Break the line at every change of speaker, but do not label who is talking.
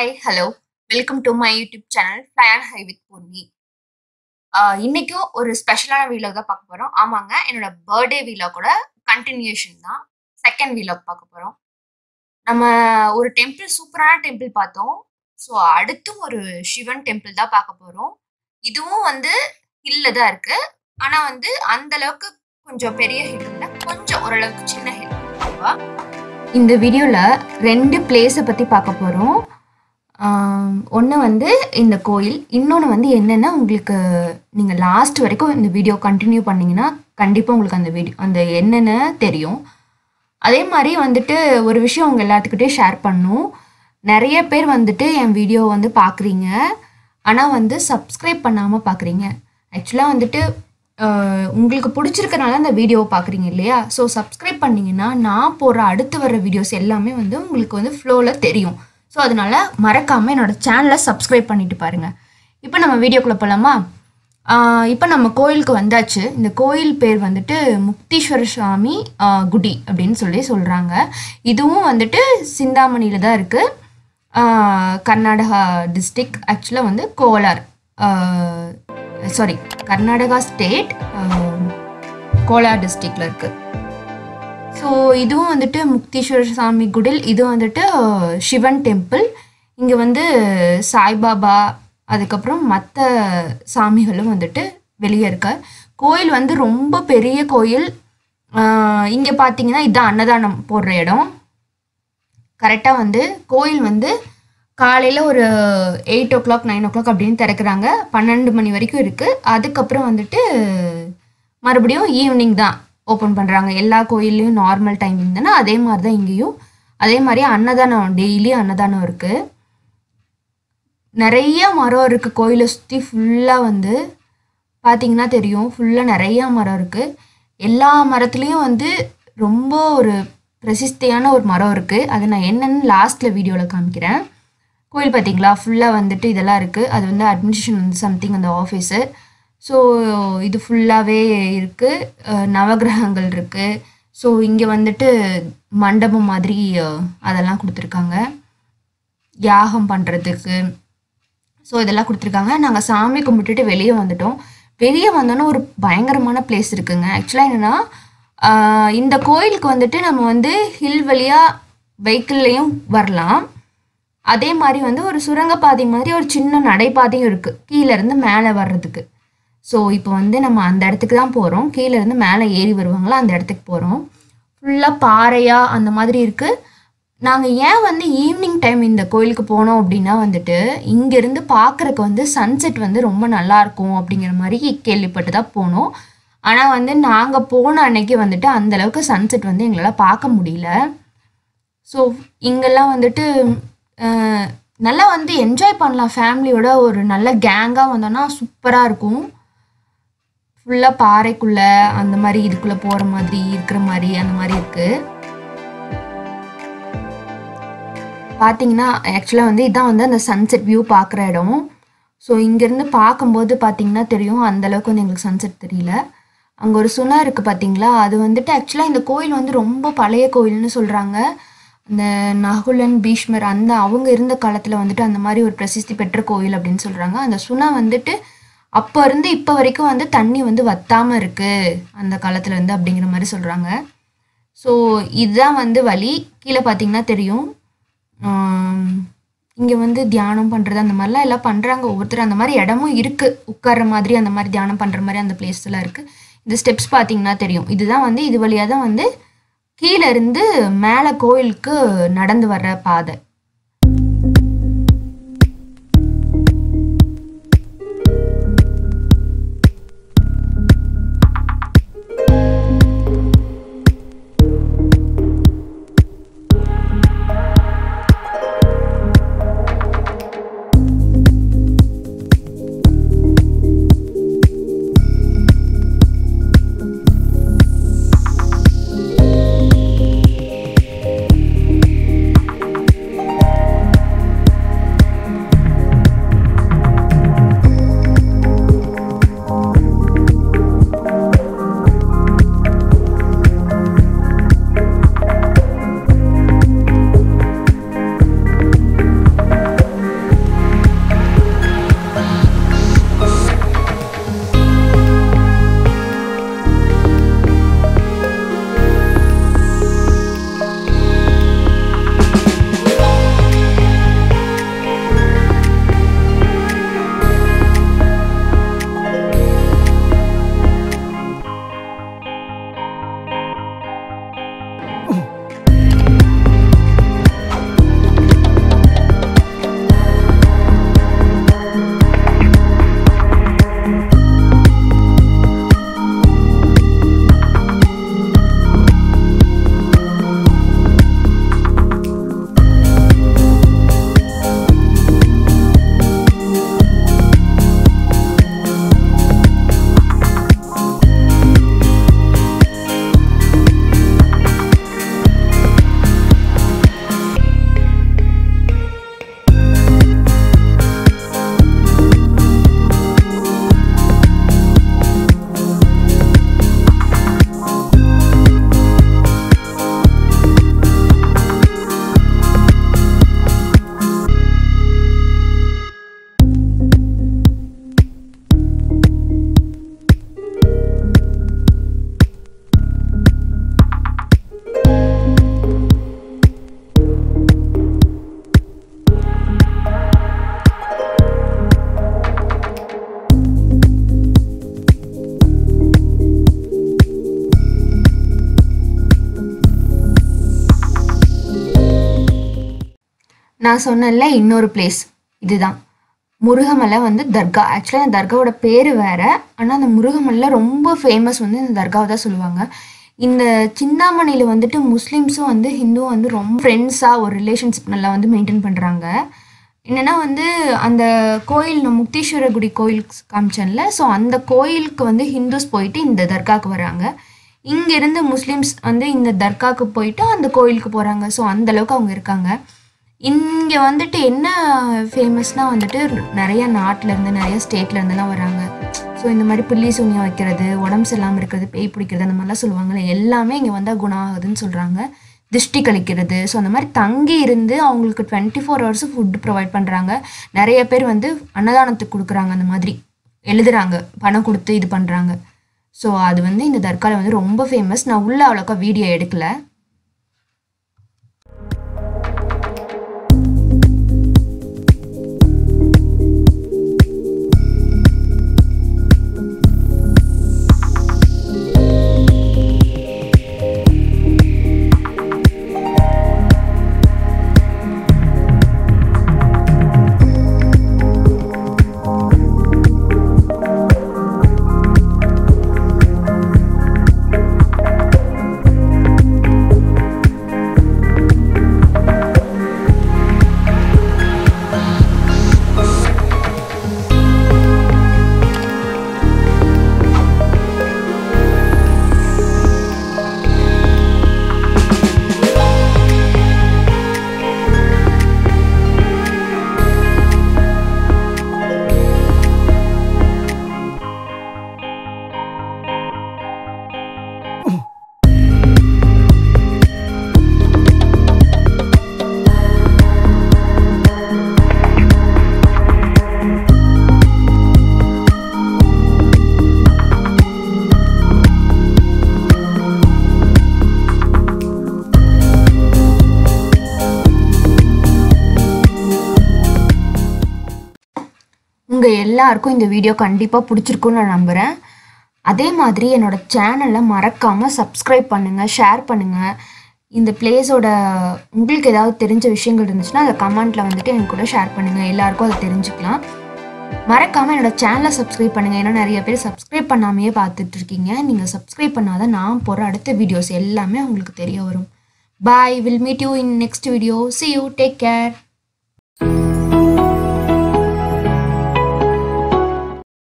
hi hello welcome to my YouTube channel fly and high with Ponni இன்னைக்கும் ஒரு ஸ்பெஷலான vlog தான் பார்க்க போகிறோம் ஆமாங்க என்னோட பர்த்டே வீலாக்கோட கண்டினியூஷன் தான் செகண்ட் வீலாக் பார்க்க போகிறோம் நம்ம ஒரு டெம்பிள் சூப்பரான டெம்பிள் பார்த்தோம் ஸோ அடுத்து ஒரு சிவன் டெம்பிள் தான் பார்க்க போகிறோம் இதுவும் வந்து ஹில்ல தான் இருக்கு ஆனால் வந்து அந்த அளவுக்கு கொஞ்சம் பெரிய ஹில் இல்லை கொஞ்சம் ஓரளவுக்கு சின்ன ஹில் ஓகேவா இந்த வீடியோவில் ரெண்டு பிளேஸை பற்றி பார்க்க போகிறோம் ஒன்று வந்து இந்த கோயில் இன்னொன்று வந்து என்னென்னா உங்களுக்கு நீங்கள் லாஸ்ட் வரைக்கும் இந்த வீடியோ கண்டினியூ பண்ணிங்கன்னா கண்டிப்பாக உங்களுக்கு அந்த வீடியோ அந்த என்னென்ன தெரியும் அதே மாதிரி வந்துட்டு ஒரு விஷயம் உங்கள் எல்லாத்துக்கிட்டே ஷேர் பண்ணும் நிறைய பேர் வந்துட்டு என் வீடியோ வந்து பார்க்குறீங்க ஆனால் வந்து சப்ஸ்கிரைப் பண்ணாமல் பார்க்குறீங்க ஆக்சுவலாக வந்துட்டு ஆஹ், உங்களுக்கு பிடிச்சிருக்கனால அந்த வீடியோவை பார்க்குறீங்க இல்லையா ஸோ சப்ஸ்கிரைப் பண்ணிங்கன்னா நான் போடுற அடுத்து வர வீடியோஸ் எல்லாமே வந்து உங்களுக்கு வந்து ஃப்ளோவில் தெரியும் ஸோ அதனால மறக்காமல் என்னோட சேனலை சப்ஸ்கிரைப் பண்ணிட்டு பாருங்கள் இப்போ நம்ம வீடியோக்குள்ளே போகலாமா இப்போ நம்ம கோயிலுக்கு வந்தாச்சு இந்த கோயில் பேர் வந்துட்டு முக்தீஸ்வர சுவாமி ஆஹ், குடி அப்படின்னு சொல்லி சொல்கிறாங்க இதுவும் வந்துட்டு சிந்தாமணியில் தான் இருக்குது கர்நாடகா டிஸ்ட்ரிக் ஆக்சுவலாக வந்து கோலார் சாரி கர்நாடகா ஸ்டேட் கோலார் டிஸ்ட்ரிக்டில் இருக்குது ஸோ இதுவும் வந்துட்டு முக்தீஸ்வர சாமி குடில் இது வந்துட்டு அஹ், சிவன் டெம்பிள் இங்கே வந்து சாய்பாபா அதுக்கப்புறம் மற்ற சாமிகளும் வந்துட்டு வெளியே இருக்க கோயில் வந்து ரொம்ப பெரிய கோயில் இங்கே பார்த்தீங்கன்னா இதுதான் அன்னதானம் போடுற இடம் கரெக்டாக வந்து கோயில் வந்து காலையில் ஒரு eight o'clock nine o'clock அப்படின்னு திறக்கிறாங்க பன்னெண்டு மணி வரைக்கும் இருக்குது அதுக்கப்புறம் வந்துட்டு மறுபடியும் ஈவினிங் தான் ஓப்பன் பண்ணுறாங்க எல்லா கோயில்லையும் நார்மல் டைமிங் தானே அதே மாதிரி தான் இங்கேயும் அதே மாதிரி அன்னதானம் டெய்லி அன்னதானம் இருக்குது நிறைய மரம் இருக்குது கோயிலை சுற்றி ஃபுல்லாக வந்து பார்த்தீங்கன்னா தெரியும் ஃபுல்லாக நிறையா மரம் இருக்குது எல்லா மரத்துலேயும் வந்து ரொம்ப ஒரு பிரசித்தியான ஒரு மரம் இருக்குது அது நான் என்னன்னு லாஸ்ட்டில் வீடியோவில் காமிக்கிறேன் கோயில் பார்த்தீங்களா ஃபுல்லாக வந்துட்டு இதெல்லாம் இருக்குது அது வந்து அட்மினிஸ்ட்ரேஷன் வந்து சம்திங் அந்த ஆஃபீஸு ஸோ இது ஃபுல்லாகவே இருக்குது நவகிரகங்கள் இருக்குது ஸோ இங்கே வந்துட்டு மண்டபம் மாதிரி அஹ், அதெல்லாம் கொடுத்துருக்காங்க யாகம் பண்ணுறதுக்கு ஸோ இதெல்லாம் கொடுத்துருக்காங்க நாங்கள் சாமி கும்பிட்டுட்டு வெளியே வந்துட்டோம் வெளியே வந்தோன்னே ஒரு பயங்கரமான பிளேஸ் இருக்குங்க ஆக்சுவலாக என்னென்னா இந்த கோயிலுக்கு வந்துட்டு நம்ம வந்து ஹில் வழியாக வெஹிக்கிள்லேயும் வரலாம் அதே மாதிரி வந்து ஒரு சுரங்கப்பாதை மாதிரி ஒரு சின்ன நடைபாதையும் இருக்குது கீழேருந்து மேலே வர்றதுக்கு ஸோ இப்போ வந்து நம்ம அந்த இடத்துக்கு தான் போகிறோம் கீழேருந்து மேலே ஏறி வருவாங்களா அந்த இடத்துக்கு போகிறோம் ஃபுல்லாக பாறையாக அந்த மாதிரி இருக்குது நாங்கள் ஏன் வந்து ஈவினிங் டைம் இந்த கோயிலுக்கு போனோம் அப்படின்னா வந்துட்டு இங்கேருந்து பார்க்குறக்கு வந்து சன்செட் வந்து ரொம்ப நல்லா இருக்கும் அப்படிங்கிற மாதிரி கேள்விப்பட்டு தான் போனோம் ஆனால் வந்து நாங்கள் போன அன்னைக்கு வந்துட்டு அந்த அளவுக்கு சன்செட் வந்து எங்களால் பார்க்க முடியல ஸோ இங்கெல்லாம் வந்துட்டு அஹ், நல்லா வந்து என்ஜாய் பண்ணலாம் ஃபேமிலியோட ஒரு நல்ல கேங்காக வந்தோன்னா சூப்பராக இருக்கும் ஃபுல்லாக பாறைக்குள்ளே அந்த மாதிரி இதுக்குள்ளே போகிற மாதிரி இருக்கிற மாதிரி அந்த மாதிரி இருக்குது பார்த்தீங்கன்னா ஆக்சுவலாக வந்து இதான் வந்து அந்த சன்செட் வியூ பார்க்குற இடம் ஸோ இங்கேருந்து பார்க்கும்போது பார்த்தீங்கன்னா தெரியும் அந்த அளவுக்கு வந்து எங்களுக்கு சன்செட் தெரியல அங்கே ஒரு சுனை இருக்குது பார்த்தீங்களா அது வந்துட்டு ஆக்சுவலாக இந்த கோயில் வந்து ரொம்ப பழைய கோயில்னு சொல்கிறாங்க இந்த நகுலன் பீஷ்மர் அந்த அவங்க இருந்த காலத்தில் வந்துட்டு அந்த மாதிரி ஒரு பிரசித்தி பெற்ற கோயில் அப்படின்னு சொல்கிறாங்க அந்த சுனை வந்துட்டு அப்போ இருந்து இப்போ வரைக்கும் வந்து தண்ணி வந்து வத்தாமல் இருக்குது அந்த காலத்துல இருந்து அப்படிங்கிற மாதிரி சொல்கிறாங்க ஸோ இதுதான் வந்து வழி கீழே பார்த்தீங்கன்னா தெரியும் இங்கே வந்து தியானம் பண்ணுறது அந்த மாதிரிலாம் எல்லாம் பண்ணுறாங்க ஒவ்வொருத்தர் அந்த மாதிரி இடமும் இருக்குது உட்கார்ற மாதிரி அந்த மாதிரி தியானம் பண்ணுற மாதிரி அந்த பிளேஸ்லாம் இருக்குது இந்த ஸ்டெப்ஸ் பார்த்தீங்கன்னா தெரியும் இதுதான் வந்து இது வழியாக தான் வந்து கீழே இருந்து மேலே கோயிலுக்கு நடந்து வர்ற பாதை நான் சொன்னேன்ல இன்னொரு பிளேஸ் இதுதான் முருகமலை வந்து தர்கா ஆக்சுவலாக அந்த தர்காவோட பேர் வேற ஆனால் அந்த முருகமலை ரொம்ப ஃபேமஸ் வந்து இந்த தர்காவை தான் சொல்லுவாங்க இந்த சிந்தாமணியில் வந்துட்டு முஸ்லீம்ஸும் வந்து ஹிந்துவும் வந்து ரொம்ப ஃப்ரெண்ட்ஸாக ஒரு ரிலேஷன்ஷிப் நல்லா வந்து மெயின்டைன் பண்ணுறாங்க என்னென்னா வந்து அந்த கோயில் நான் முக்தீஸ்வர குடி கோயில் காமிச்சேன்ல ஸோ அந்த கோயிலுக்கு வந்து ஹிந்துஸ் போயிட்டு இந்த தர்காவுக்கு வராங்க இங்கேருந்து முஸ்லீம்ஸ் வந்து இந்த தர்காவுக்கு போயிட்டு அந்த கோயிலுக்கு போகிறாங்க ஸோ அந்த அளவுக்கு அவங்க இருக்காங்க இங்கே வந்துட்டு என்ன ஃபேமஸ்னால் வந்துட்டு நிறைய நாட்டிலேருந்து நிறைய ஸ்டேட்லேருந்துலாம் வராங்க ஸோ இந்த மாதிரி புள்ளி சூன்யம் வைக்கிறது உடம்பு சரியில்லாமல் இருக்கிறது பேய் பிடிக்கிறது அந்த மாதிரிலாம் சொல்லுவாங்கல்ல எல்லாமே இங்கே வந்தால் குணம் ஆகுதுன்னு சொல்கிறாங்க திருஷ்டி கழிக்கிறது ஸோ அந்த மாதிரி தங்கி இருந்து அவங்களுக்கு டுவெண்ட்டி ஃபோர் ஹவர்ஸும் ஃபுட் ப்ரொவைட் பண்ணுறாங்க நிறைய பேர் வந்து அன்னதானத்துக்கு கொடுக்குறாங்க அந்த மாதிரி எழுதுறாங்க பணம் கொடுத்து இது பண்ணுறாங்க ஸோ அது வந்து இந்த தர்காவில் வந்து ரொம்ப ஃபேமஸ் நான் உள்ள அவ்வளோக்கா வீடியோ எடுக்கல உங்கள் எல்லாருக்கும் இந்த வீடியோ கண்டிப்பாக பிடிச்சிருக்குன்னு நான் நம்புகிறேன் அதே மாதிரி என்னோட சேனலை மறக்காமல் சப்ஸ்கிரைப் பண்ணுங்கள் ஷேர் பண்ணுங்கள் இந்த பிளேஸோட உங்களுக்கு ஏதாவது தெரிஞ்ச விஷயங்கள் இருந்துச்சுன்னா அதை கமெண்ட்டில் வந்துட்டு என் கூட ஷேர் பண்ணுங்கள் எல்லாருக்கும் அதை தெரிஞ்சுக்கலாம் மறக்காமல் என்னோட சேனலை சப்ஸ்கிரைப் பண்ணுங்கள் ஏன்னா நிறைய பேர் சப்ஸ்கிரைப் பண்ணாமையே பார்த்துட்டு இருக்கீங்க நீங்கள் சப்ஸ்கிரைப் பண்ணாதான் நான் போகிற அடுத்த வீடியோஸ் எல்லாமே உங்களுக்கு தெரிய வரும் bye will meet you in next video see you take care